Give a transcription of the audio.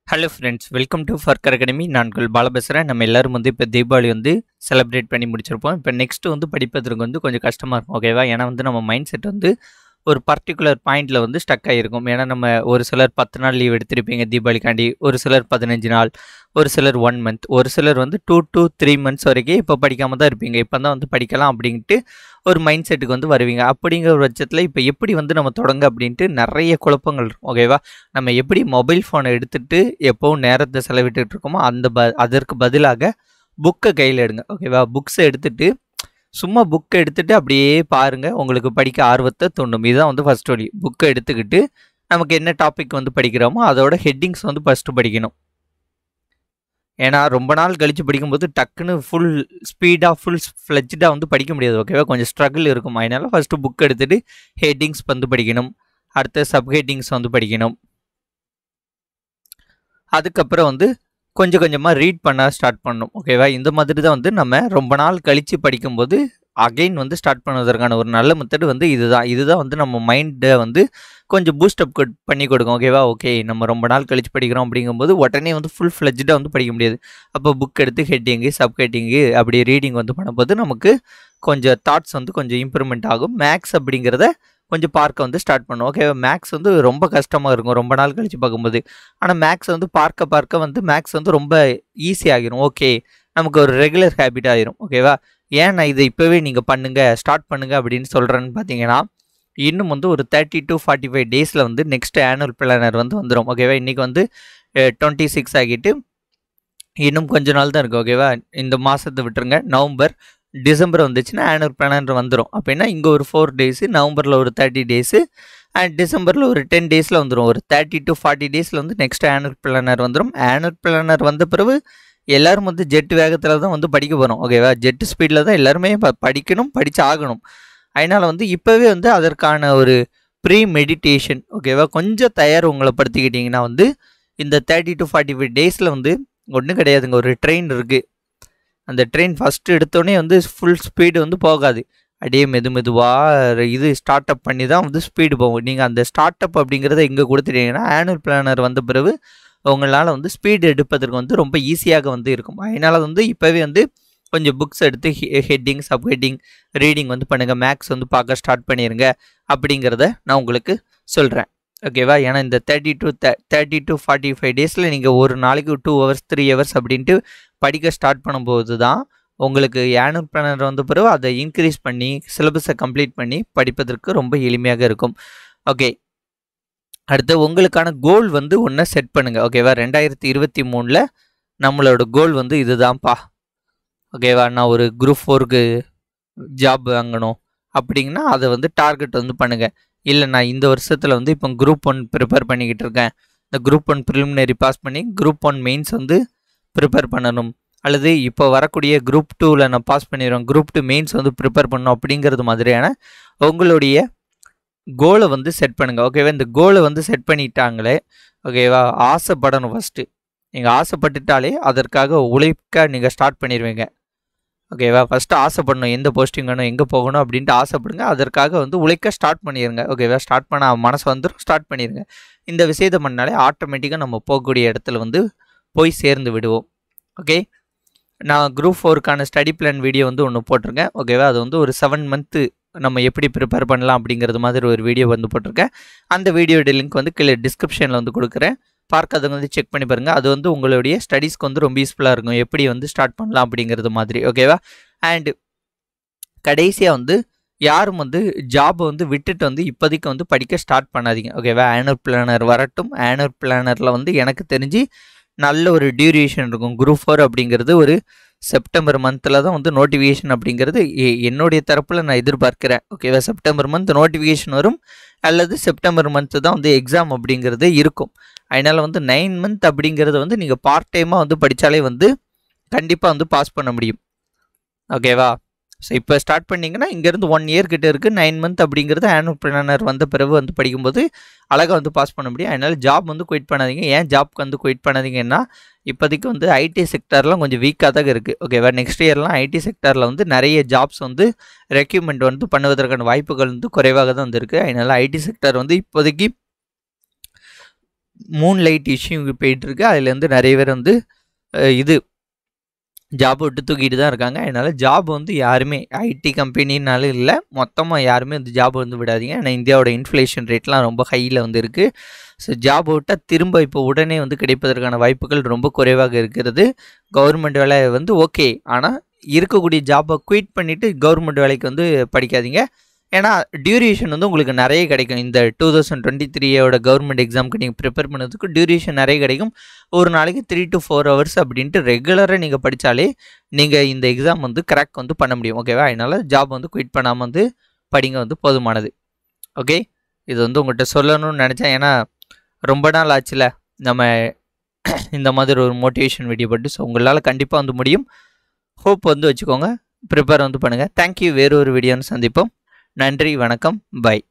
hello friends welcome to ஃபர்கர் academy நான் உங்கள் பால பேசுகிறேன் நம்ம எல்லாரும் வந்து இப்போ தீபாவளி வந்து செலிப்ரேட் பண்ணி முடிச்சிருப்போம் இப்போ நெக்ஸ்ட் வந்து படிப்பதற்கு வந்து கொஞ்சம் கஷ்டமாக இருக்கும் ஓகேவா ஏன்னா வந்து நம்ம மைண்ட் செட் வந்து ஒரு பர்டிகுலர் பாயிண்டில் வந்து ஸ்டக் ஆகிருக்கும் ஏன்னா நம்ம ஒரு சிலர் பத்து நாள் லீவ் எடுத்திருப்பீங்க தீபாவளிக்காண்டி ஒரு சிலர் பதினஞ்சு நாள் ஒரு சிலர் ஒன் மந்த் ஒரு சிலர் வந்து டூ டூ த்ரீ மந்த்ஸ் வரைக்கும் இப்போ படிக்காமல் தான் இருப்பீங்க இப்போ தான் வந்து படிக்கலாம் அப்படின்ட்டு ஒரு மைண்ட் செட்டுக்கு வந்து வருவீங்க அப்படிங்கிற பட்சத்தில் இப்போ எப்படி வந்து நம்ம தொடங்க அப்படின்ட்டு நிறைய குழப்பங்கள் இருக்கும் ஓகேவா நம்ம எப்படி மொபைல் ஃபோனை எடுத்துகிட்டு எப்போவும் நேரத்தை செலவிட்டுட்டு இருக்கோமோ அந்த ப அதற்கு பதிலாக புக்கை கையில் எடுங்க ஓகேவா புக்ஸை எடுத்துகிட்டு சும்மா புக்கை எடுத்துகிட்டு அப்படியே பாருங்கள் உங்களுக்கு படிக்க ஆர்வத்தை தூண்டும் இதுதான் வந்து ஃபஸ்ட் வழி புக்கை எடுத்துக்கிட்டு நமக்கு என்ன டாபிக் வந்து படிக்கிறோமோ அதோட ஹெட்டிங்ஸ் வந்து ஃபஸ்ட்டு படிக்கணும் ஏன்னா ரொம்ப நாள் கழித்து படிக்கும்போது டக்குன்னு ஃபுல் ஸ்பீடாக ஃபுல் ஃப்ளெஜ்டாக வந்து படிக்க முடியாது ஓகேவா கொஞ்சம் ஸ்ட்ரகிள் இருக்கும் அதனால ஃபஸ்ட்டு புக் எடுத்துகிட்டு ஹெட்டிங்ஸ் வந்து படிக்கணும் அடுத்து சப் ஹெட்டிங்ஸ் வந்து படிக்கணும் அதுக்கப்புறம் வந்து கொஞ்சம் கொஞ்சமாக ரீட் பண்ண ஸ்டார்ட் பண்ணணும் ஓகேவா இந்த மாதிரி தான் வந்து நம்ம ரொம்ப நாள் கழித்து படிக்கும்போது அகைன் வந்து ஸ்டார்ட் பண்ணுவதற்கான ஒரு நல்ல மெத்தட் வந்து இதுதான் இதுதான் வந்து நம்ம மைண்டை வந்து கொஞ்சம் பூஸ்டப் பண்ணி கொடுக்கும் ஓகேவா ஓகே நம்ம ரொம்ப நாள் கழித்து படிக்கிறோம் அப்படிங்கும்போது உடனே வந்து ஃபுல் ஃப்ளெஜ்டாக வந்து படிக்க முடியாது அப்போ புக் எடுத்து ஹெட்டிங்கு சப் ஹெட்டிங்கு அப்படி ரீடிங் வந்து பண்ணும்போது நமக்கு கொஞ்சம் தாட்ஸ் வந்து கொஞ்சம் இம்ப்ரூவ்மெண்ட் ஆகும் மேக்ஸ் அப்படிங்கிறத கொஞ்சம் பார்க்க வந்து ஸ்டார்ட் பண்ணும் ஓகே மேக்ஸ் வந்து ரொம்ப கஷ்டமாக இருக்கும் ரொம்ப நாள் கழித்து பார்க்கும்போது ஆனால் மேக்ஸ் வந்து பார்க்க பார்க்க வந்து மேக்ஸ் வந்து ரொம்ப ஈஸி ஆகிரும் ஓகே நமக்கு ஒரு ரெகுலர் ஹேபிட் ஆகிரும் ஓகேவா ஏன் நான் இதை இப்போவே நீங்கள் பண்ணுங்கள் ஸ்டார்ட் பண்ணுங்கள் அப்படின்னு சொல்கிறேன்னு பார்த்தீங்கன்னா இன்னும் வந்து ஒரு தேர்ட்டி டு ஃபார்ட்டி ஃபைவ் டேஸில் வந்து நெக்ஸ்ட் ஆனுவல் பிளானர் வந்து வந்துடும் ஓகேவா இன்றைக்கி வந்து டுவெண்ட்டி சிக்ஸ் ஆகிட்டு இன்னும் கொஞ்ச நாள் தான் இருக்குது ஓகேவா இந்த மாதத்தை விட்டுருங்க நவம்பர் டிசம்பர் வந்துச்சுன்னா ஆனுவல் பிளானர் வந்துடும் அப்படின்னா இங்கே ஒரு ஃபோர் டேஸு நவம்பரில் ஒரு தேர்ட்டி டேஸு அண்ட் டிசம்பரில் ஒரு டென் டேஸில் வந்துடும் ஒரு தேர்ட்டி டு ஃபார்ட்டி டேஸில் வந்து நெக்ஸ்ட் ஆனுவல் பிளானர் வந்துடும் ஆனுவல் பிளானர் வந்த பிறகு எல்லோரும் வந்து ஜெட் வேகத்தில் தான் வந்து படிக்க போகிறோம் ஓகேவா ஜெட் ஸ்பீடில் தான் எல்லாருமே ப படிக்கணும் படித்து ஆகணும் அதனால் வந்து இப்போவே வந்து அதற்கான ஒரு ப்ரீ மெடிடேஷன் ஓகேவா கொஞ்சம் தயார் உங்களை படுத்திக்கிட்டிங்கன்னா வந்து இந்த தேர்ட்டி டு ஃபார்ட்டி ஃபைவ் டேஸில் வந்து ஒன்றும் கிடையாதுங்க ஒரு ட்ரெயின் இருக்குது அந்த ட்ரெயின் ஃபஸ்ட்டு எடுத்தோடனே வந்து ஃபுல் ஸ்பீடு வந்து போகாது அப்படியே மெது மெதுவாக இது ஸ்டார்ட் அப் பண்ணி தான் வந்து ஸ்பீடு போகும் நீங்கள் அந்த ஸ்டார்ட் அப் அப்படிங்கிறத இங்கே கொடுத்துட்டீங்கன்னா ஆனுவல் பிளானர் வந்த பிறகு உங்களால் வந்து ஸ்பீடு எடுப்பதற்கு வந்து ரொம்ப ஈஸியாக வந்து இருக்கும் அதனால் வந்து இப்போவே வந்து கொஞ்சம் புக்ஸ் எடுத்து ஹெட்டிங் சப் ஹெட்டிங் ரீடிங் வந்து பண்ணுங்கள் மேக்ஸ் வந்து பார்க்க ஸ்டார்ட் பண்ணிடுங்க அப்படிங்கிறத நான் உங்களுக்கு சொல்கிறேன் ஓகேவா ஏன்னா இந்த thirty to thirty to forty five டேஸில் நீங்கள் ஒரு நாளைக்கு டூ ஹவர்ஸ் த்ரீ ஹவர்ஸ் அப்படின்ட்டு படிக்க ஸ்டார்ட் பண்ணும்போது தான் உங்களுக்கு ஆனுவல் பிளானர் வந்த பிறகு அதை இன்க்ரீஸ் பண்ணி சிலபஸை கம்ப்ளீட் பண்ணி படிப்பதற்கு ரொம்ப எளிமையாக இருக்கும் ஓகே அடுத்து உங்களுக்கான கோல் வந்து ஒன்றை செட் பண்ணுங்கள் ஓகேவா ரெண்டாயிரத்தி இருபத்தி மூணில் நம்மளோட கோல் வந்து இதுதான்ப்பா ஓகேவா நான் ஒரு குரூப் ஃபோருக்கு ஜாப் வாங்கணும் அப்படிங்கன்னா அதை வந்து டார்கெட் வந்து பண்ணுங்கள் இல்லை நான் இந்த வருஷத்தில் வந்து இப்போ குரூப் ஒன் ப்ரிப்பேர் பண்ணிக்கிட்டு இருக்கேன் இந்த குரூப் ஒன் ப்ரிலிமினரி பாஸ் பண்ணி குரூப் ஒன் மெயின்ஸ் வந்து ப்ரிப்பேர் பண்ணணும் அல்லது இப்போ வரக்கூடிய குரூப் டூவில் நான் பாஸ் பண்ணிடுவேன் குரூப் டூ மெயின்ஸ் வந்து ப்ரிப்பேர் பண்ணணும் அப்படிங்கிறது மாதிரியான உங்களுடைய கோலை வந்து செட் பண்ணுங்கள் ஓகேவா இந்த கோலை வந்து செட் பண்ணிட்டாங்களே ஓகேவா ஆசைப்படணும் ஃபஸ்ட்டு நீங்கள் ஆசைப்பட்டுட்டாலே அதற்காக உழைக்க நீங்கள் ஸ்டார்ட் பண்ணிடுவீங்க ஓகேவா ஃபஸ்ட்டு ஆசைப்படணும் எந்த போஸ்டிங் வேணும் எங்கே போகணும் அப்படின்ட்டு ஆசைப்படுங்க அதற்காக வந்து உழைக்க ஸ்டார்ட் பண்ணிடுங்க ஓகேவா ஸ்டார்ட் பண்ண மனசு வந்துடும் ஸ்டார்ட் பண்ணிடுங்க இந்த விஷயத்தை பண்ணாலே ஆட்டோமேட்டிக்காக நம்ம போகக்கூடிய இடத்துல வந்து போய் சேர்ந்து விடுவோம் ஓகே நான் குரூப் ஃபோருக்கான ஸ்டடி பிளான் வீடியோ வந்து ஒன்று போட்டிருக்கேன் ஓகேவா அது வந்து ஒரு செவன் மந்த்து நம்ம எப்படி ப்ரிப்பேர் பண்ணலாம் அப்படிங்கிறது மாதிரி ஒரு வீடியோ வந்து போட்டிருக்கேன் அந்த வீடியோட லிங்க் வந்து கீழே டிஸ்கிரிப்ஷனில் வந்து கொடுக்குறேன் பார்க்காதவங்க வந்து செக் பண்ணி பாருங்கள் அது வந்து உங்களுடைய ஸ்டடீஸ்க்கு வந்து ரொம்ப யூஸ்ஃபுல்லாக இருக்கும் எப்படி வந்து ஸ்டார்ட் பண்ணலாம் அப்படிங்கிறது மாதிரி ஓகேவா அண்டு கடைசியாக வந்து யாரும் வந்து ஜாபை வந்து விட்டுட்டு வந்து இப்போதைக்கு வந்து படிக்க ஸ்டார்ட் பண்ணாதீங்க ஓகேவா ஆனுவல் பிளானர் வரட்டும் ஆனுவல் பிளானரில் வந்து எனக்கு தெரிஞ்சு நல்ல ஒரு டியூரேஷன் இருக்கும் குரூப் ஃபோர் அப்படிங்கிறது ஒரு செப்டம்பர் மந்தில் தான் வந்து நோட்டிஃபிகேஷன் அப்படிங்கிறது என்னுடைய தரப்பில் நான் எதிர்பார்க்குறேன் ஓகேவா செப்டம்பர் மந்த் நோட்டிஃபிகேஷன் வரும் அல்லது செப்டம்பர் மந்த்து தான் வந்து எக்ஸாம் அப்படிங்கிறது இருக்கும் அதனால் வந்து நைன் மந்த் அப்படிங்கிறத வந்து நீங்கள் பார்ட் டைமாக வந்து படித்தாலே வந்து கண்டிப்பாக வந்து பாஸ் பண்ண முடியும் ஓகேவா ஸோ இப்போ ஸ்டார்ட் பண்ணிங்கன்னா இங்கேருந்து ஒன் இயர் கிட்ட இருக்குது நைன் மந்த் அப்படிங்கிறது ஆனுவல் பிளானர் வந்த பிறகு வந்து படிக்கும்போது அழகாக வந்து பாஸ் பண்ண முடியும் அதனால் ஜாப் வந்து குயிட் பண்ணாதீங்க ஏன் ஜாப்க்கு வந்து குயிட் பண்ணாதீங்கன்னா இப்போதைக்கு வந்து ஐடி செக்டர்லாம் கொஞ்சம் வீக்காக தான் இருக்குது ஓகேவா நெக்ஸ்ட் இயர்லாம் ஐடி செக்டரில் வந்து நிறைய ஜாப்ஸ் வந்து ரெக்யூப்மெண்ட் வந்து பண்ணுவதற்கான வாய்ப்புகள் வந்து குறைவாக தான் வந்திருக்கு அதனால் ஐடி செக்டர் வந்து இப்போதைக்கு மூன் லைட் இஷ்யூ போயிட்டுருக்கு அதுலேருந்து நிறைய பேர் வந்து அஹ், இது ஜாப் விட்டு தூக்கிட்டு தான் இருக்காங்க அதனால் ஜாப் வந்து யாருமே ஐடி கம்பெனினாலும் இல்லை மொத்தமாக யாருமே வந்து ஜாப் வந்து விடாதீங்க ஏன்னா இந்தியாவோட இன்ஃப்ளேஷன் ரேட்லாம் ரொம்ப ஹையில் வந்து இருக்குது ஸோ ஜாப் விட்டால் திரும்ப இப்போ உடனே வந்து கிடைப்பதற்கான வாய்ப்புகள் ரொம்ப குறைவாக இருக்கிறது கவர்மெண்ட் வேலை வந்து ஓகே ஆனால் இருக்கக்கூடிய ஜாப்பை குயிட் பண்ணிவிட்டு கவர்மெண்ட் வேலைக்கு வந்து படிக்காதீங்க ஏன்னா டியூரேஷன் வந்து உங்களுக்கு நிறைய கிடைக்கும் இந்த டூ தௌசண்ட் டுவெண்ட்டி த்ரீயோட கவர்மெண்ட் எக்ஸாமுக்கு நீங்கள் ப்ரிப்பேர் பண்ணதுக்கு டியூரேஷன் நிறைய கிடைக்கும் ஒரு நாளைக்கு த்ரீ டு ஃபோர் ஹவர்ஸ் அப்படின்ட்டு ரெகுலராக நீங்கள் படித்தாலே நீங்கள் இந்த எக்ஸாம் வந்து கரெக்ட் வந்து பண்ண முடியும் ஓகேவா அதனால் ஜாப் வந்து குயிட் பண்ணாமல் வந்து படிங்க வந்து போதுமானது ஓகே இது வந்து உங்கள்கிட்ட சொல்லணும்னு நினச்சேன் ஏன்னா ரொம்ப நாள் ஆச்சுல நம்ம இந்த மாதிரி ஒரு மோட்டிவேஷன் வீடியோ போட்டு ஸோ உங்களால் கண்டிப்பாக வந்து முடியும் ஹோப் வந்து வச்சுக்கோங்க ப்ரிப்பேர் வந்து பண்ணுங்கள் தேங்க்யூ வேறு ஒரு வீடியோன்னு சந்திப்போம் நன்றி வணக்கம் பை